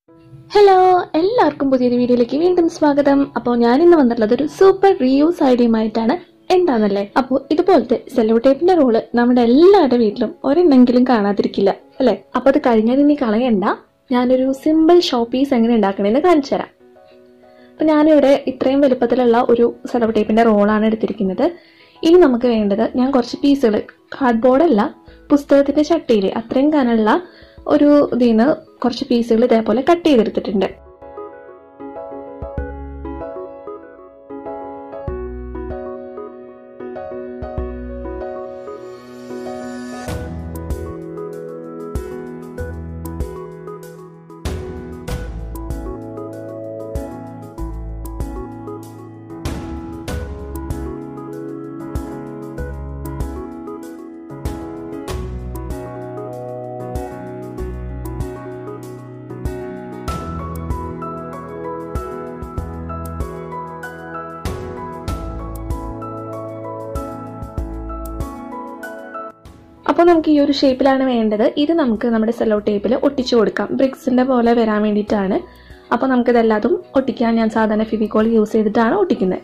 hello എല്ലാവർക്കും പുതിയൊരു വീഡിയോയിലേക്ക് വീണ്ടും സ്വാഗതം അപ്പോൾ ഞാൻ ഇന്ന് വന്നിട്ടുള്ളത് ഒരു സൂപ്പർ റീയൂസ് ഐഡിയയുമായിട്ടാണ് എന്താണെന്നല്ലേ അപ്പോൾ ഇതുപോലത്തെ സെലോ ടേപ്പിന്റെ റോള് നമ്മുടെ എല്ലാവരുടെ വീട്ടിലും ഒരെണ്ണെങ്കിലും കാണാതിരിക്കില്ല അല്ലേ അപ്പോൾ അത് കഴിഞ്ഞാൽ ഇനി കളയണ്ട ഞാനൊരു സിമ്പിൾ ഷോ പീസ് എങ്ങനെ ഉണ്ടാക്കണമെന്ന് കാണിച്ചു തരാം അപ്പോൾ ഞാനിവിടെ ഇത്രയും വലുപ്പത്തിലുള്ള ഒരു സെലോ ടേപ്പിന്റെ റോളാണ് എടുത്തിരിക്കുന്നത് ഇനി നമുക്ക് വേണ്ടത് ഞാൻ കുറച്ച് പീസുകൾ കാർഡ്ബോർഡ് അല്ല പുസ്തകത്തിന്റെ ചട്ടിയിൽ അത്രയും കനുള്ള ഒരു ഇതിൽ നിന്ന് കുറച്ച് പീസുകൾ ഇതേപോലെ കട്ട് ചെയ്തെടുത്തിട്ടുണ്ട് അപ്പോൾ നമുക്ക് ഈ ഒരു ഷേപ്പിലാണ് വേണ്ടത് ഇത് നമുക്ക് നമ്മുടെ സെലോ ടേപ്പിൽ ഒട്ടിച്ചു കൊടുക്കാം ബ്രിക്സിന്റെ പോലെ വരാൻ വേണ്ടിയിട്ടാണ് അപ്പോൾ നമുക്കിതെല്ലാതും ഒട്ടിക്കാൻ ഞാൻ സാധാരണ ഫിവിക്കോൾ യൂസ് ചെയ്തിട്ടാണ് ഒട്ടിക്കുന്നത്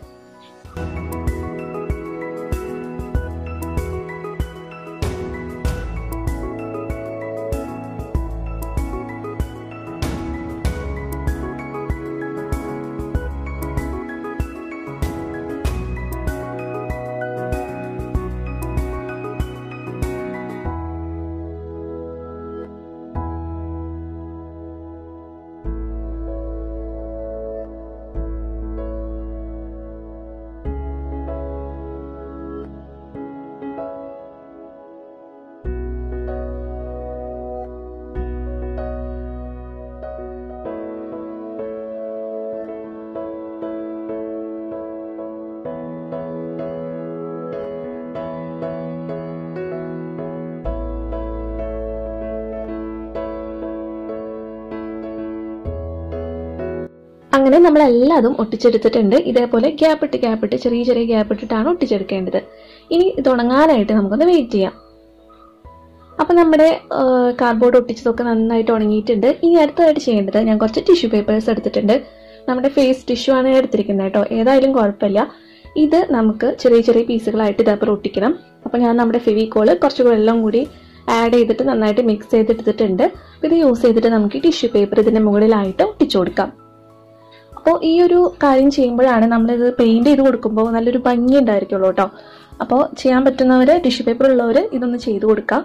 അങ്ങനെ നമ്മൾ എല്ലാതും ഒട്ടിച്ചെടുത്തിട്ടുണ്ട് ഇതേപോലെ ഗ്യാപ്പ് ഇട്ട് ഗ്യാപ്പ് ഇട്ട് ചെറിയ ചെറിയ ഗ്യാപ്പ് ഇട്ടിട്ടാണ് ഒട്ടിച്ചെടുക്കേണ്ടത് ഇനി ഇത് ഉണങ്ങാനായിട്ട് നമുക്കൊന്ന് വെയിറ്റ് ചെയ്യാം അപ്പം നമ്മുടെ കാർഡ്ബോർഡ് ഒട്ടിച്ചതൊക്കെ നന്നായിട്ട് ഉണങ്ങിയിട്ടുണ്ട് ഇനി അടുത്തതായിട്ട് ചെയ്യേണ്ടത് ഞാൻ കുറച്ച് ടിഷ്യൂ പേപ്പേഴ്സ് എടുത്തിട്ടുണ്ട് നമ്മുടെ ഫേസ് ടിഷ്യൂ ആണ് എടുത്തിരിക്കുന്നത് കേട്ടോ ഏതായാലും കുഴപ്പമില്ല ഇത് നമുക്ക് ചെറിയ ചെറിയ പീസുകളായിട്ട് ഇതേപോലെ ഒട്ടിക്കണം അപ്പം ഞാൻ നമ്മുടെ ഫെവിക്കോള് കുറച്ച് വെള്ളം കൂടി ആഡ് ചെയ്തിട്ട് നന്നായിട്ട് മിക്സ് ചെയ്തെടുത്തിട്ടുണ്ട് ഇത് യൂസ് ചെയ്തിട്ട് നമുക്ക് ടിഷ്യൂ പേപ്പർ ഇതിന്റെ മുകളിലായിട്ട് ഒട്ടിച്ചു കൊടുക്കാം അപ്പോൾ ഈ ഒരു കാര്യം ചെയ്യുമ്പോഴാണ് നമ്മളിത് പെയിന്റ് ചെയ്ത് കൊടുക്കുമ്പോൾ നല്ലൊരു ഭംഗി ഉണ്ടായിരിക്കുള്ളൂ കേട്ടോ അപ്പോൾ ചെയ്യാൻ പറ്റുന്നവർ ടിഷ്യൂ പേപ്പർ ഉള്ളവർ ഇതൊന്ന് ചെയ്ത് കൊടുക്കാം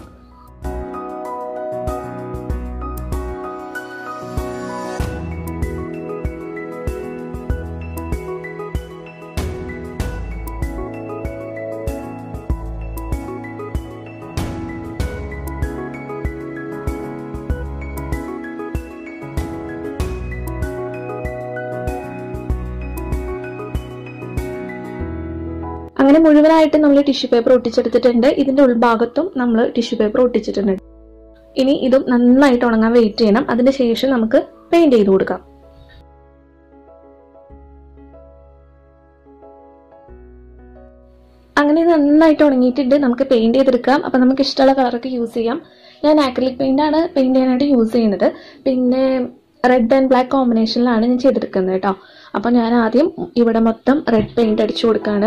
അങ്ങനെ മുഴുവനായിട്ട് നമ്മൾ ടിഷ്യൂ പേപ്പർ ഒട്ടിച്ചെടുത്തിട്ടുണ്ട് ഇതിന്റെ ഉൾഭാഗത്തും നമ്മൾ ടിഷ്യൂ പേപ്പർ ഒട്ടിച്ചിട്ടുണ്ട് ഇനി ഇതും നന്നായിട്ട് ഉണങ്ങാൻ വെയിറ്റ് ചെയ്യണം അതിന് ശേഷം നമുക്ക് പെയിന്റ് ചെയ്ത് കൊടുക്കാം അങ്ങനെ ഇത് നന്നായിട്ട് ഉണങ്ങിയിട്ടുണ്ട് നമുക്ക് പെയിന്റ് ചെയ്തെടുക്കാം അപ്പൊ നമുക്ക് ഇഷ്ടമുള്ള കളറൊക്കെ യൂസ് ചെയ്യാം ഞാൻ ആക്രിലിക് പെയിന്റ് ആണ് പെയിന്റ് ചെയ്യാനായിട്ട് യൂസ് ചെയ്യുന്നത് പിന്നെ റെഡ് ആൻഡ് ബ്ലാക്ക് കോമ്പിനേഷനിലാണ് ഞാൻ ചെയ്തെടുക്കുന്നത് കേട്ടോ അപ്പൊ ഞാൻ ആദ്യം ഇവിടെ മൊത്തം റെഡ് പെയിന്റ് അടിച്ചു കൊടുക്കാണ്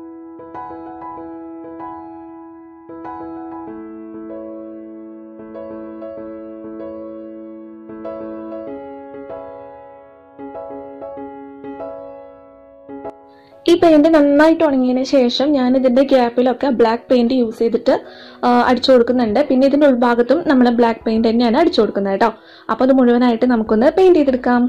ഈ പെയിന്റ് നന്നായിട്ട് ഉണങ്ങിയതിന് ശേഷം ഞാൻ ഇതിന്റെ ഗ്യാപ്പിലൊക്കെ ബ്ലാക്ക് പെയിന്റ് യൂസ് ചെയ്തിട്ട് അടിച്ചു കൊടുക്കുന്നുണ്ട് പിന്നെ ഇതിന്റെ ഉൾഭാഗത്തും നമ്മൾ ബ്ലാക്ക് പെയിന്റ് തന്നെയാണ് അടിച്ചു കൊടുക്കുന്നത് കേട്ടോ അപ്പോൾ അത് മുഴുവനായിട്ട് നമുക്കൊന്ന് പെയിന്റ് ചെയ്തെടുക്കാം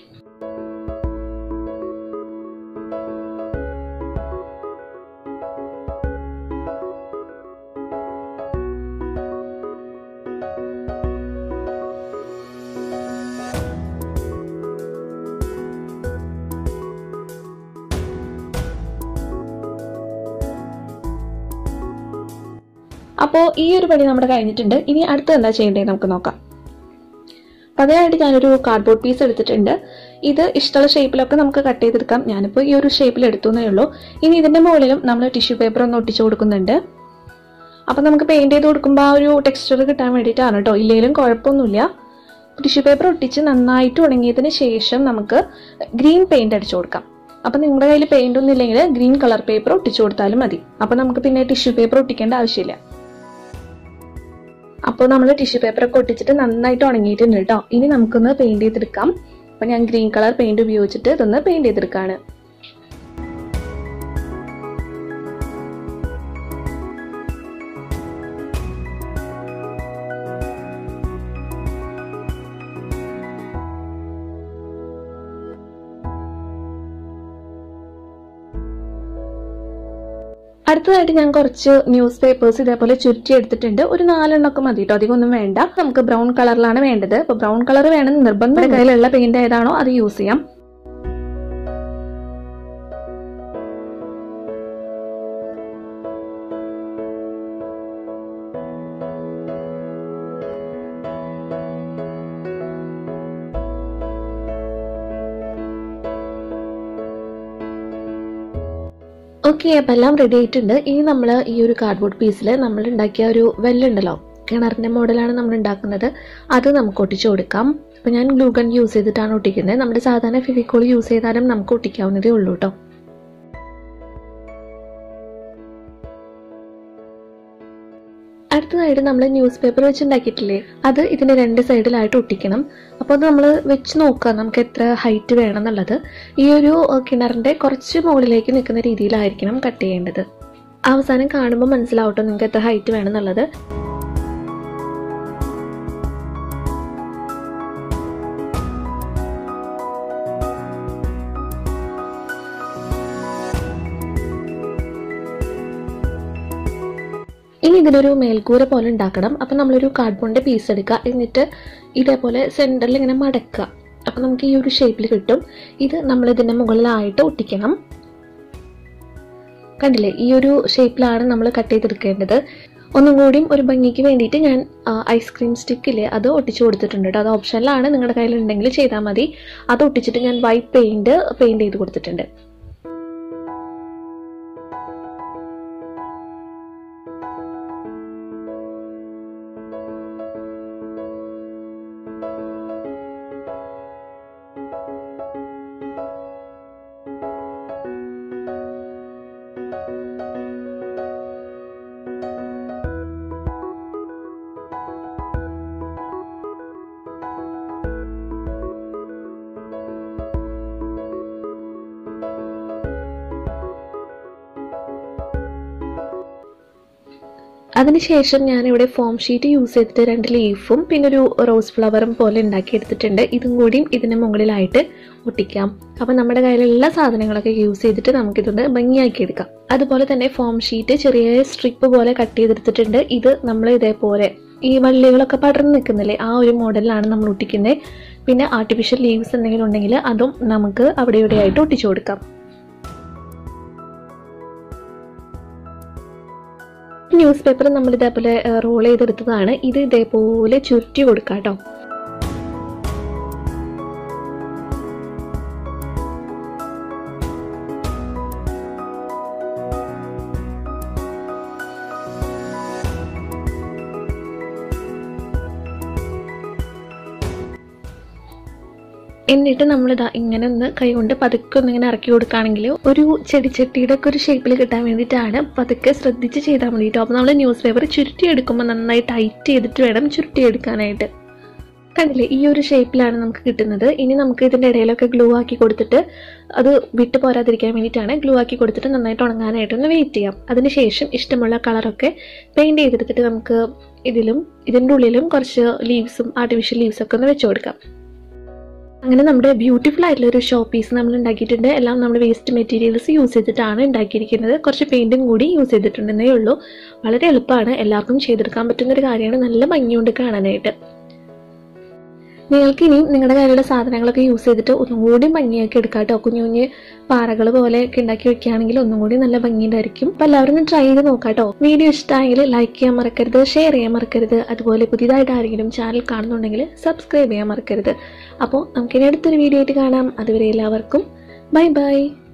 അപ്പോൾ ഈ ഒരു പണി നമ്മുടെ കഴിഞ്ഞിട്ടുണ്ട് ഇനി അടുത്ത് എന്താ ചെയ്യേണ്ടത് നമുക്ക് നോക്കാം അപ്പം അതിനായിട്ട് ഞാനൊരു കാർഡ്ബോർഡ് പീസ് എടുത്തിട്ടുണ്ട് ഇത് ഇഷ്ടമുള്ള ഷേപ്പിലൊക്കെ നമുക്ക് കട്ട് ചെയ്തെടുക്കാം ഞാനിപ്പോൾ ഈ ഒരു ഷേപ്പിൽ എടുത്തുന്നേ ഉള്ളൂ ഇനി ഇതിൻ്റെ മുകളിലും നമ്മൾ ടിഷ്യൂ പേപ്പർ ഒന്ന് ഒട്ടിച്ചു കൊടുക്കുന്നുണ്ട് അപ്പം നമുക്ക് പെയിൻറ് ചെയ്ത് കൊടുക്കുമ്പോൾ ആ ഒരു ടെക്സ്ചർ കിട്ടാൻ വേണ്ടിയിട്ടാണ് കേട്ടോ ഇല്ലെങ്കിലും കുഴപ്പമൊന്നുമില്ല ടിഷ്യൂ പേപ്പർ ഒട്ടിച്ച് നന്നായിട്ട് ഉണങ്ങിയതിന് ശേഷം നമുക്ക് ഗ്രീൻ പെയിന്റ് അടിച്ചു കൊടുക്കാം അപ്പൊ നിങ്ങളുടെ കയ്യിൽ പെയിന്റ് ഒന്നും ഇല്ലെങ്കിൽ ഗ്രീൻ കളർ പേപ്പർ ഒട്ടിച്ചു കൊടുത്താലും മതി അപ്പൊ നമുക്ക് പിന്നെ ടിഷ്യൂ പേപ്പർ ഒട്ടിക്കേണ്ട ആവശ്യമില്ല അപ്പോൾ നമ്മൾ ടിഷ്യൂ പേപ്പർ ഒക്കെ ഒട്ടിച്ചിട്ട് നന്നായിട്ട് ഉണങ്ങിയിട്ടുണ്ട് കേട്ടോ ഇനി നമുക്കൊന്ന് പെയിന്റ് ചെയ്തെടുക്കാം അപ്പൊ ഞാൻ ഗ്രീൻ കളർ പെയിന്റ് ഉപയോഗിച്ചിട്ട് ഇതൊന്ന് പെയിന്റ് ചെയ്തെടുക്കാണ് അടുത്തതായിട്ട് ഞാൻ കുറച്ച് ന്യൂസ് പേപ്പേഴ്സ് ഇതേപോലെ ചുരുട്ടി എടുത്തിട്ടുണ്ട് ഒരു നാലെണ്ണമൊക്കെ മതി കേട്ടോ അധികം ഒന്നും വേണ്ട നമുക്ക് ബ്രൗൺ കളറിലാണ് വേണ്ടത് അപ്പൊ ബ്രൗൺ കളർ വേണം നിർബന്ധം കയ്യിലുള്ള പെയിന്റ് ഏതാണോ അത് യൂസ് ചെയ്യാം ഓക്കെ അപ്പം എല്ലാം റെഡി ആയിട്ടുണ്ട് ഇനി നമ്മൾ ഈ ഒരു കാർഡ്ബോർഡ് പീസിൽ നമ്മൾ ഉണ്ടാക്കിയ ഒരു വെല്ലുണ്ടല്ലോ കിണറിൻ്റെ മോഡലാണ് നമ്മൾ ഉണ്ടാക്കുന്നത് അത് നമുക്ക് ഒട്ടിച്ചു കൊടുക്കാം അപ്പോൾ ഞാൻ ഗ്ലൂഗൺ യൂസ് ചെയ്തിട്ടാണ് ഒട്ടിക്കുന്നത് നമ്മുടെ സാധാരണ ഫെവിക്കോൾ യൂസ് ചെയ്താലും നമുക്ക് ഒട്ടിക്കാവുന്നതേ ഉള്ളൂ കേട്ടോ അടുത്തതായിട്ട് നമ്മൾ ന്യൂസ് പേപ്പർ വെച്ച് ഉണ്ടാക്കിയിട്ടില്ലേ അത് ഇതിന്റെ രണ്ട് സൈഡിലായിട്ട് ഒട്ടിക്കണം അപ്പോൾ അത് നമ്മൾ വെച്ച് നോക്കുക നമുക്ക് എത്ര ഹൈറ്റ് വേണം എന്നുള്ളത് ഈ ഒരു കിണറിന്റെ കുറച്ച് മുകളിലേക്ക് നിൽക്കുന്ന രീതിയിലായിരിക്കണം കട്ട് ചെയ്യേണ്ടത് അവസാനം കാണുമ്പോൾ മനസ്സിലാവട്ടോ നിങ്ങൾക്ക് എത്ര ഹൈറ്റ് വേണം എന്നുള്ളത് ഇനി ഇതിനൊരു മേൽക്കൂര പോലെ ഉണ്ടാക്കണം അപ്പം നമ്മളൊരു കാർഡ്ബോർഡിന്റെ പീസ് എടുക്കുക എന്നിട്ട് ഇതേപോലെ സെന്ററിൽ ഇങ്ങനെ മടക്കുക അപ്പം നമുക്ക് ഈ ഒരു ഷേപ്പിൽ കിട്ടും ഇത് നമ്മൾ ഇതിന്റെ മുകളിലായിട്ട് ഒട്ടിക്കണം കണ്ടില്ലേ ഈ ഒരു ഷേപ്പിലാണ് നമ്മൾ കട്ട് ചെയ്തെടുക്കേണ്ടത് ഒന്നും കൂടിയും ഒരു ഭംഗിക്ക് വേണ്ടിയിട്ട് ഞാൻ ഐസ്ക്രീം സ്റ്റിക്കില്ലേ അത് ഒട്ടിച്ചു കൊടുത്തിട്ടുണ്ട് കേട്ടോ അത് ഓപ്ഷനിലാണ് നിങ്ങളുടെ കയ്യിലുണ്ടെങ്കിൽ ചെയ്താൽ മതി അത് ഒട്ടിച്ചിട്ട് ഞാൻ വൈറ്റ് പെയിന്റ് പെയിന്റ് ചെയ്ത് കൊടുത്തിട്ടുണ്ട് അതിനുശേഷം ഞാനിവിടെ ഫോം ഷീറ്റ് യൂസ് ചെയ്തിട്ട് രണ്ട് ലീഫും പിന്നെ ഒരു റോസ് ഫ്ലവറും പോലെ ഉണ്ടാക്കി എടുത്തിട്ടുണ്ട് ഇതും കൂടിയും ഇതിന് മുകളിലായിട്ട് ഒട്ടിക്കാം അപ്പം നമ്മുടെ കയ്യിലുള്ള സാധനങ്ങളൊക്കെ യൂസ് ചെയ്തിട്ട് നമുക്കിതൊന്ന് ഭംഗിയാക്കി എടുക്കാം അതുപോലെ തന്നെ ഫോം ഷീറ്റ് ചെറിയ സ്ട്രിപ്പ് പോലെ കട്ട് ചെയ്തെടുത്തിട്ടുണ്ട് ഇത് നമ്മൾ ഇതേപോലെ ഈ വള്ളികളൊക്കെ പടർന്നു നിൽക്കുന്നില്ലേ ആ ഒരു മോഡലിലാണ് നമ്മൾ ഒട്ടിക്കുന്നത് പിന്നെ ആർട്ടിഫിഷ്യൽ ലീവ്സ് എന്തെങ്കിലും ഉണ്ടെങ്കിൽ അതും നമുക്ക് അവിടെ ഇവിടെയായിട്ട് ഒട്ടിച്ചു കൊടുക്കാം ന്യൂസ് പേപ്പർ നമ്മൾ ഇതേപോലെ റോൾ ചെയ്തെടുത്തതാണ് ഇത് ഇതേപോലെ ചുരുട്ടി കൊടുക്കാം കേട്ടോ എന്നിട്ട് നമ്മളിതാ ഇങ്ങനെ ഒന്ന് കൈകൊണ്ട് പതുക്കെ ഒന്ന് ഇങ്ങനെ ഇറക്കി കൊടുക്കുകയാണെങ്കിൽ ഒരു ചെടിച്ചട്ടിയുടെ ഒക്കെ ഒരു ഷേപ്പിൽ കിട്ടാൻ വേണ്ടിയിട്ടാണ് പതുക്കെ ശ്രദ്ധിച്ച് ചെയ്താൽ മതി കേട്ടോ അപ്പോൾ നമ്മൾ ന്യൂസ് പേപ്പർ ചുരുട്ടി എടുക്കുമ്പോൾ നന്നായി ടൈറ്റ് ചെയ്തിട്ട് വേണം ചുരുട്ടി എടുക്കാനായിട്ട് കണ്ടില്ലേ ഈ ഒരു ഷേപ്പിലാണ് നമുക്ക് കിട്ടുന്നത് ഇനി നമുക്ക് ഇതിൻ്റെ ഇടയിലൊക്കെ ഗ്ലൂ ആക്കി കൊടുത്തിട്ട് അത് വിട്ടു പോരാതിരിക്കാൻ വേണ്ടിയിട്ടാണ് ഗ്ലൂ ആക്കി കൊടുത്തിട്ട് നന്നായിട്ട് ഉണങ്ങാനായിട്ട് ഒന്ന് വെയിറ്റ് ചെയ്യാം അതിനുശേഷം ഇഷ്ടമുള്ള കളറൊക്കെ പെയിൻറ് ചെയ്തെടുത്തിട്ട് നമുക്ക് ഇതിലും ഇതിൻ്റെ ഉള്ളിലും കുറച്ച് ലീവ്സും ആർട്ടിഫിഷ്യൽ ലീവ്സും ഒക്കെ ഒന്ന് വെച്ച് കൊടുക്കാം അങ്ങനെ നമ്മുടെ ബ്യൂട്ടിഫുൾ ആയിട്ടുള്ള ഒരു ഷോ പീസ് നമ്മൾ ഉണ്ടാക്കിയിട്ടുണ്ട് എല്ലാം നമ്മൾ വേസ്റ്റ് മെറ്റീരിയൽസ് യൂസ് ചെയ്തിട്ടാണ് ഉണ്ടാക്കിയിരിക്കുന്നത് കുറച്ച് പെയിൻറ്റും കൂടി യൂസ് ചെയ്തിട്ടുണ്ടെന്നേ ഉള്ളൂ വളരെ എളുപ്പമാണ് എല്ലാവർക്കും ചെയ്തെടുക്കാൻ പറ്റുന്ന ഒരു കാര്യമാണ് നല്ല ഭംഗിയുണ്ട് കാണാനായിട്ട് നിങ്ങൾക്ക് ഇനിയും നിങ്ങളുടെ കയ്യിലുള്ള സാധനങ്ങളൊക്കെ യൂസ് ചെയ്തിട്ട് ഒന്നും കൂടി ഭംഗിയാക്കി എടുക്കാം കേട്ടോ കുഞ്ഞു കുഞ്ഞ് പാറകൾ പോലെ ഒക്കെ ഉണ്ടാക്കി വെക്കുകയാണെങ്കിൽ ഒന്നും കൂടി നല്ല ഭംഗിയുണ്ടായിരിക്കും അപ്പോൾ എല്ലാവരും ഒന്ന് ട്രൈ ചെയ്ത് നോക്കാം കേട്ടോ വീഡിയോ ഇഷ്ടമായെങ്കിൽ ലൈക്ക് ചെയ്യാൻ മറക്കരുത് ഷെയർ ചെയ്യാൻ മറക്കരുത് അതുപോലെ പുതിയതായിട്ട് ആരെങ്കിലും ചാനൽ കാണുന്നുണ്ടെങ്കിൽ സബ്സ്ക്രൈബ് ചെയ്യാൻ മറക്കരുത് അപ്പോൾ നമുക്കിനി അടുത്തൊരു വീഡിയോ ആയിട്ട് കാണാം അതുവരെ എല്ലാവർക്കും ബൈ ബൈ